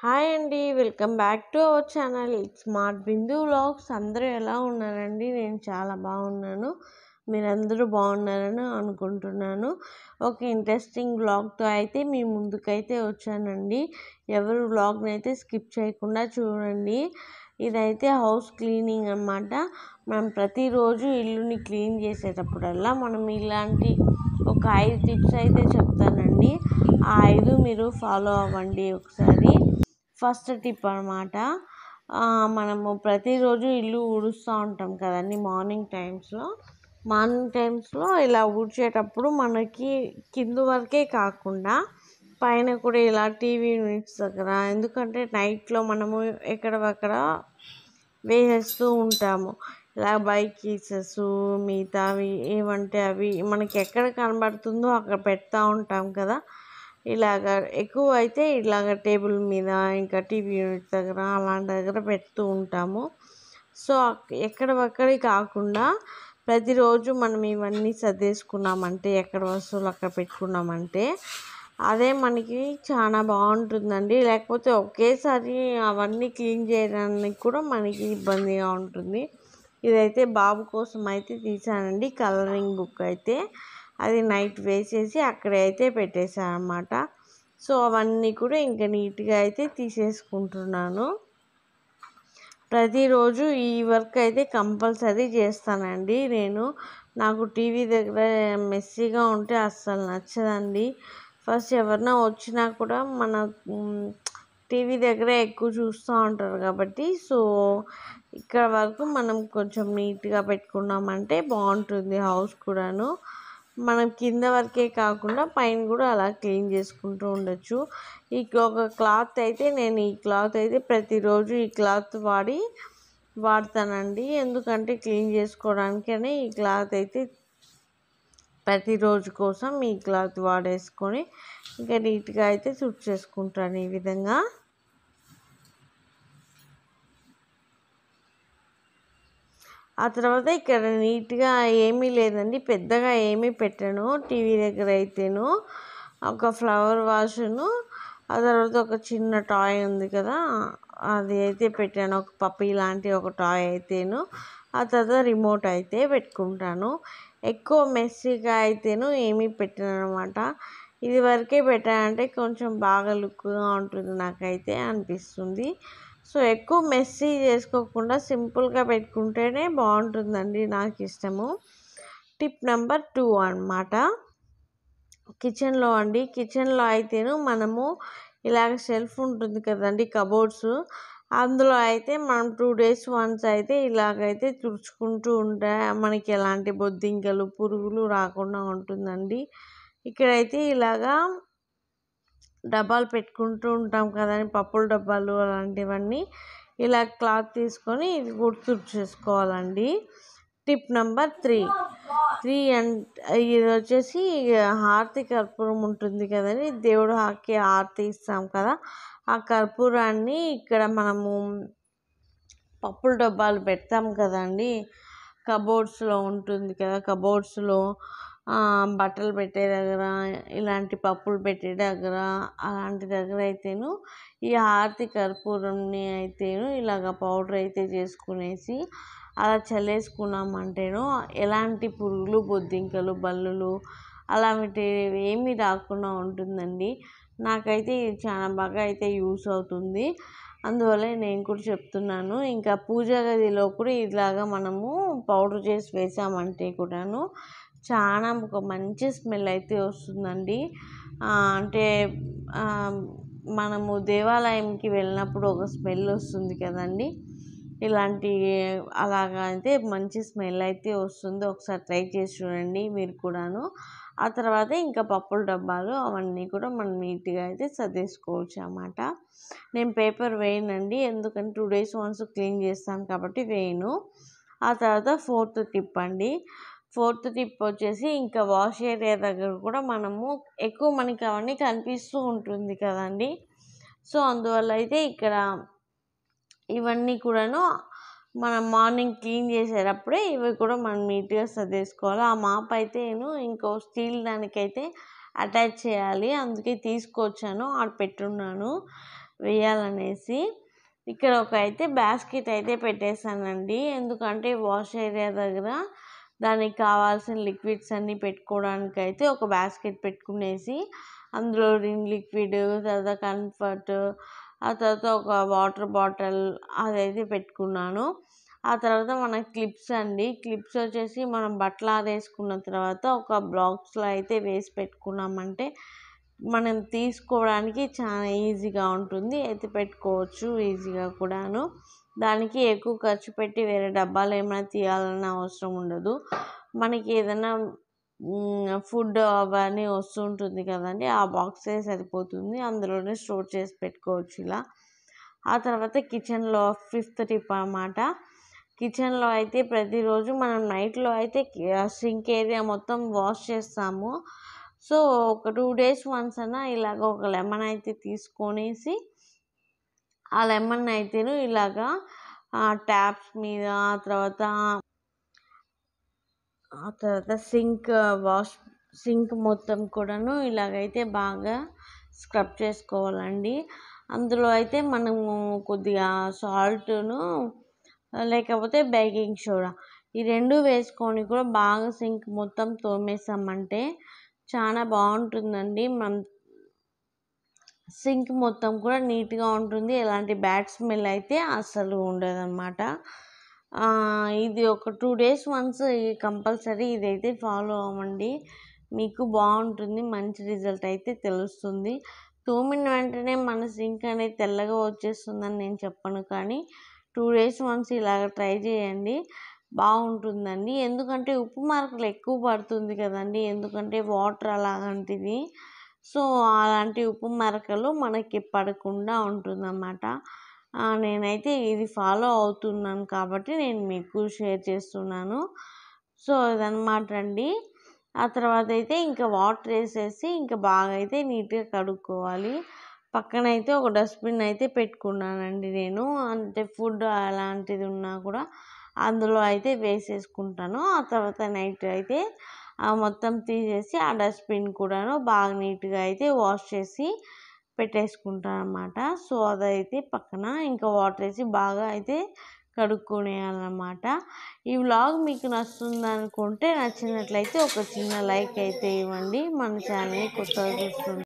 hi అండి welcome back to our channel smart Bindu vlogs అందరూ ఎలా ఉన్నారండి నేను చాలా బాగున్నాను మీరందరూ బాగున్నారని అనుకుంటున్నాను ఒక ఇంట్రెస్టింగ్ వ్లాగ్తో అయితే మీ ముందుకైతే వచ్చానండి ఎవరు వ్లాగ్ని అయితే స్కిప్ చేయకుండా చూడండి ఇదైతే హౌస్ క్లీనింగ్ అన్నమాట మనం ప్రతిరోజు ఇల్లుని క్లీన్ చేసేటప్పుడల్లా మనం ఇలాంటి ఒక ఐదు టిప్స్ అయితే చెప్తానండి ఆ ఐదు మీరు ఫాలో అవ్వండి ఒకసారి ఫస్ట్ టిప్ అనమాట మనము ప్రతిరోజు ఇల్లు ఊడుస్తూ ఉంటాం కదండి మార్నింగ్ టైమ్స్లో మార్నింగ్ టైమ్స్లో ఇలా ఊడ్చేటప్పుడు మనకి కింద వరకే కాకుండా పైన కూడా ఇలా టీవీ యూనిట్స్ దగ్గర ఎందుకంటే నైట్లో మనము ఎక్కడవక్కడ వేసేస్తూ ఉంటాము ఇలా బైక్ కీసెస్ మిగతావి ఏమంటే అవి మనకి ఎక్కడ కనబడుతుందో అక్కడ పెడతా ఉంటాం కదా ఇలాగ ఎక్కువ అయితే ఇలాగ టేబుల్ మీద ఇంకా టీవీ యూనిట్ దగ్గర అలాంటి దగ్గర పెడుతూ ఉంటాము సో ఎక్కడవక్కడి కాకుండా ప్రతిరోజు మనం ఇవన్నీ సర్దేసుకున్నామంటే ఎక్కడ వస్తువులు అక్కడ పెట్టుకున్నామంటే అదే మనకి చాలా బాగుంటుందండి లేకపోతే ఒకేసారి అవన్నీ క్లీన్ చేయడానికి కూడా మనకి ఇబ్బందిగా ఉంటుంది ఇదైతే బాబు కోసం అయితే తీసానండి కలరింగ్ బుక్ అయితే అది నైట్ వేసేసి అక్కడ అయితే పెట్టేశాను అనమాట సో అవన్నీ కూడా ఇంకా నీట్గా అయితే తీసేసుకుంటున్నాను ప్రతిరోజు ఈ వర్క్ అయితే కంపల్సరీ చేస్తానండి నేను నాకు టీవీ దగ్గర మెస్సీగా ఉంటే అస్సలు నచ్చదండి ఫస్ట్ ఎవరైనా వచ్చినా కూడా మన టీవీ దగ్గర ఎక్కువ చూస్తూ ఉంటారు కాబట్టి సో ఇక్కడ వరకు మనం కొంచెం నీట్గా పెట్టుకున్నామంటే బాగుంటుంది హౌస్ కూడాను మనం కింద వరకే కాకుండా పైన కూడా అలా క్లీన్ చేసుకుంటూ ఉండొచ్చు ఈ ఒక క్లాత్ అయితే నేను ఈ క్లాత్ అయితే ప్రతిరోజు ఈ క్లాత్ వాడి వాడతానండి ఎందుకంటే క్లీన్ చేసుకోవడానికనే ఈ క్లాత్ అయితే ప్రతిరోజు కోసం ఈ క్లాత్ వాడేసుకొని ఇంకా నీట్గా అయితే తుడి చేసుకుంటాను ఈ విధంగా ఆ తర్వాత ఇక్కడ నీట్గా ఏమీ లేదండి పెద్దగా ఏమీ పెట్టాను టీవీ దగ్గర అయితేను ఒక ఫ్లవర్ వాషును ఆ తర్వాత ఒక చిన్న టాయ్ ఉంది కదా అది అయితే పెట్టాను ఒక పప్పీ లాంటి ఒక టాయ్ అయితేను ఆ తర్వాత రిమోట్ అయితే పెట్టుకుంటాను ఎక్కువ మెస్సీగా అయితేను ఏమీ పెట్టాను అనమాట ఇది వరకే పెట్టానంటే కొంచెం బాగా లుక్గా ఉంటుంది నాకైతే అనిపిస్తుంది సో ఎక్కువ మెస్సీ చేసుకోకుండా సింపుల్గా పెట్టుకుంటేనే బాగుంటుందండి నాకు ఇష్టము టిప్ నెంబర్ టూ అనమాట కిచెన్లో అండి కిచెన్లో అయితేను మనము ఇలాగ షెల్ఫ్ ఉంటుంది కదండి కబోర్డ్స్ అందులో అయితే మనం టూ డేస్ వన్స్ అయితే ఇలాగైతే తుడుచుకుంటూ ఉంటే మనకి ఎలాంటి బొద్దింకలు పురుగులు రాకుండా ఉంటుందండి ఇక్కడైతే ఇలాగా డబ్బాలు పెట్టుకుంటూ ఉంటాం కదండి పప్పుల డబ్బాలు అలాంటివన్నీ ఇలా క్లాత్ తీసుకొని ఇది కూడా తుడిచేసుకోవాలండి టిప్ నెంబర్ త్రీ త్రీ అంటే ఇది వచ్చేసి హారతి కర్పూరం ఉంటుంది కదండి దేవుడు హాకి హారతి ఇస్తాం కదా ఆ కర్పూరాన్ని ఇక్కడ మనము పప్పుల డబ్బాలు పెడతాం కదండి కబోర్డ్స్లో ఉంటుంది కదా కబోర్డ్స్లో బట్టలు పెట్టే దగ్గర ఇలాంటి పప్పులు పెట్టే దగ్గర అలాంటి దగ్గర అయితేను ఈ హారతి కర్పూరంని అయితేను ఇలాగ పౌడర్ అయితే చేసుకునేసి అలా చల్లేసుకున్నామంటేను ఎలాంటి పురుగులు బొద్దింకలు బల్లులు అలాంటి ఏమీ రాకుండా ఉంటుందండి నాకైతే ఇది చాలా బాగా అయితే యూస్ అవుతుంది అందువల్ల నేను కూడా చెప్తున్నాను ఇంకా పూజ గదిలో కూడా ఇలాగా మనము పౌడర్ చేసి వేసామంటే కూడాను చాలా ఒక మంచి స్మెల్ అయితే వస్తుందండి అంటే మనము దేవాలయంకి వెళ్ళినప్పుడు ఒక స్మెల్ వస్తుంది కదండి ఇలాంటి అలాగా అయితే మంచి స్మెల్ అయితే వస్తుంది ఒకసారి ట్రై చేసి చూడండి మీరు కూడాను ఆ తర్వాత ఇంకా పప్పుల డబ్బాలు అవన్నీ కూడా మనం నీట్గా అయితే సర్దేసుకోవచ్చు అన్నమాట నేను పేపర్ వేయనండి ఎందుకంటే టూ డేస్ వన్స్ క్లీన్ చేస్తాను కాబట్టి వేయను ఆ తర్వాత ఫోర్త్ టిప్ అండి ఫోర్త్ టిప్ వచ్చేసి ఇంకా వాష్ ఏరియా దగ్గర కూడా మనము ఎక్కువ మనకి అవన్నీ కనిపిస్తూ ఉంటుంది కదండి సో అందువల్ల అయితే ఇక్కడ ఇవన్నీ కూడాను మనం మార్నింగ్ క్లీన్ చేసేటప్పుడే ఇవి కూడా మనం నీట్గా సర్దేసుకోవాలి ఆ మాప్ అయితే నేను ఇంకో స్టీల్ దానికైతే అటాచ్ చేయాలి అందుకే తీసుకొచ్చాను ఆడ పెట్టున్నాను వేయాలనేసి ఇక్కడ ఒక అయితే బాస్కెట్ అయితే పెట్టేశానండి ఎందుకంటే వాష్ ఏరియా దగ్గర దానికి కావాల్సిన లిక్విడ్స్ అన్నీ పెట్టుకోవడానికి అయితే ఒక బాస్కెట్ పెట్టుకునేసి అందులో రిన్ లిక్విడ్ తర్వాత కంఫర్ట్ ఆ తర్వాత ఒక వాటర్ బాటిల్ అదైతే పెట్టుకున్నాను ఆ తర్వాత మన క్లిప్స్ అండి క్లిప్స్ వచ్చేసి మనం బట్టలు ఆరేసుకున్న తర్వాత ఒక బాక్స్లో అయితే వేసి పెట్టుకున్నామంటే మనం తీసుకోవడానికి చాలా ఈజీగా ఉంటుంది ఎత్తి పెట్టుకోవచ్చు ఈజీగా కూడాను దానికి ఎక్కువ ఖర్చు పెట్టి వేరే డబ్బాలు ఏమైనా తీయాలన్న అవసరం ఉండదు మనకి ఏదైనా ఫుడ్ అవన్నీ వస్తుంటుంది కదండి ఆ బాక్సే సరిపోతుంది అందులోనే స్టోర్ చేసి పెట్టుకోవచ్చు ఇలా ఆ తర్వాత కిచెన్లో ఫిఫ్త్ టిప్ అన్నమాట కిచెన్లో అయితే ప్రతిరోజు మనం నైట్లో అయితే సింక్ ఏరియా మొత్తం వాష్ చేస్తాము సో ఒక టూ డేస్ వన్స్ అన్నా ఇలాగ ఒక లెమన్ అయితే తీసుకొనేసి ఆ లెమన్ అయితేను ఇలాగా ట్యాప్స్ మీద ఆ తర్వాత ఆ తర్వాత సింక్ వాష్ సింక్ మొత్తం కూడాను ఇలాగైతే బాగా స్క్రబ్ చేసుకోవాలండి అందులో అయితే మనము కొద్దిగా సాల్ట్ను లేకపోతే బేకింగ్ సోడా ఈ రెండు వేసుకొని కూడా బాగా సింక్ మొత్తం తోమేసామంటే చాలా బాగుంటుందండి మనం సింక్ మొత్తం కూడా నీట్గా ఉంటుంది ఎలాంటి బ్యాడ్ స్మెల్ అయితే అస్సలు ఉండదన్నమాట ఇది ఒక టూ డేస్ వన్స్ కంపల్సరీ ఇదైతే ఫాలో అవ్వండి మీకు బాగుంటుంది మంచి రిజల్ట్ అయితే తెలుస్తుంది తోమిన వెంటనే మన సింక్ అనేది తెల్లగా వచ్చేస్తుందని నేను చెప్పను కానీ టూ డేస్ వన్స్ ఇలాగ ట్రై చేయండి బాగుంటుందండి ఎందుకంటే ఉప్పు మార్కులు ఎక్కువ పడుతుంది కదండి ఎందుకంటే వాటర్ అలాంటిది సో అలాంటి ఉప్పు మరకలు మనకి పడకుండా ఉంటుందన్నమాట నేనైతే ఇది ఫాలో అవుతున్నాను కాబట్టి నేను మీకు షేర్ చేస్తున్నాను సో ఇదన్నమాట అండి ఆ తర్వాత అయితే ఇంకా వాటర్ వేసేసి ఇంకా బాగా అయితే నీట్గా కడుక్కోవాలి పక్కన అయితే ఒక డస్ట్బిన్ అయితే పెట్టుకున్నానండి నేను అంటే ఫుడ్ అలాంటిది ఉన్నా కూడా అందులో అయితే వేసేసుకుంటాను ఆ తర్వాత నైట్ అయితే మొత్తం తీసేసి ఆ డస్ట్బిన్ కూడాను బాగా నీట్గా అయితే వాష్ చేసి పెట్టేసుకుంటాను అనమాట సో అదైతే పక్కన ఇంకా వాటర్ వేసి బాగా అయితే కడుక్కునేయాలన్నమాట ఈ వ్లాగ్ మీకు నచ్చుతుంది అనుకుంటే నచ్చినట్లయితే ఒక చిన్న లైక్ అయితే ఇవ్వండి మన ఛానల్ని కొత్తగా చూస్తుంది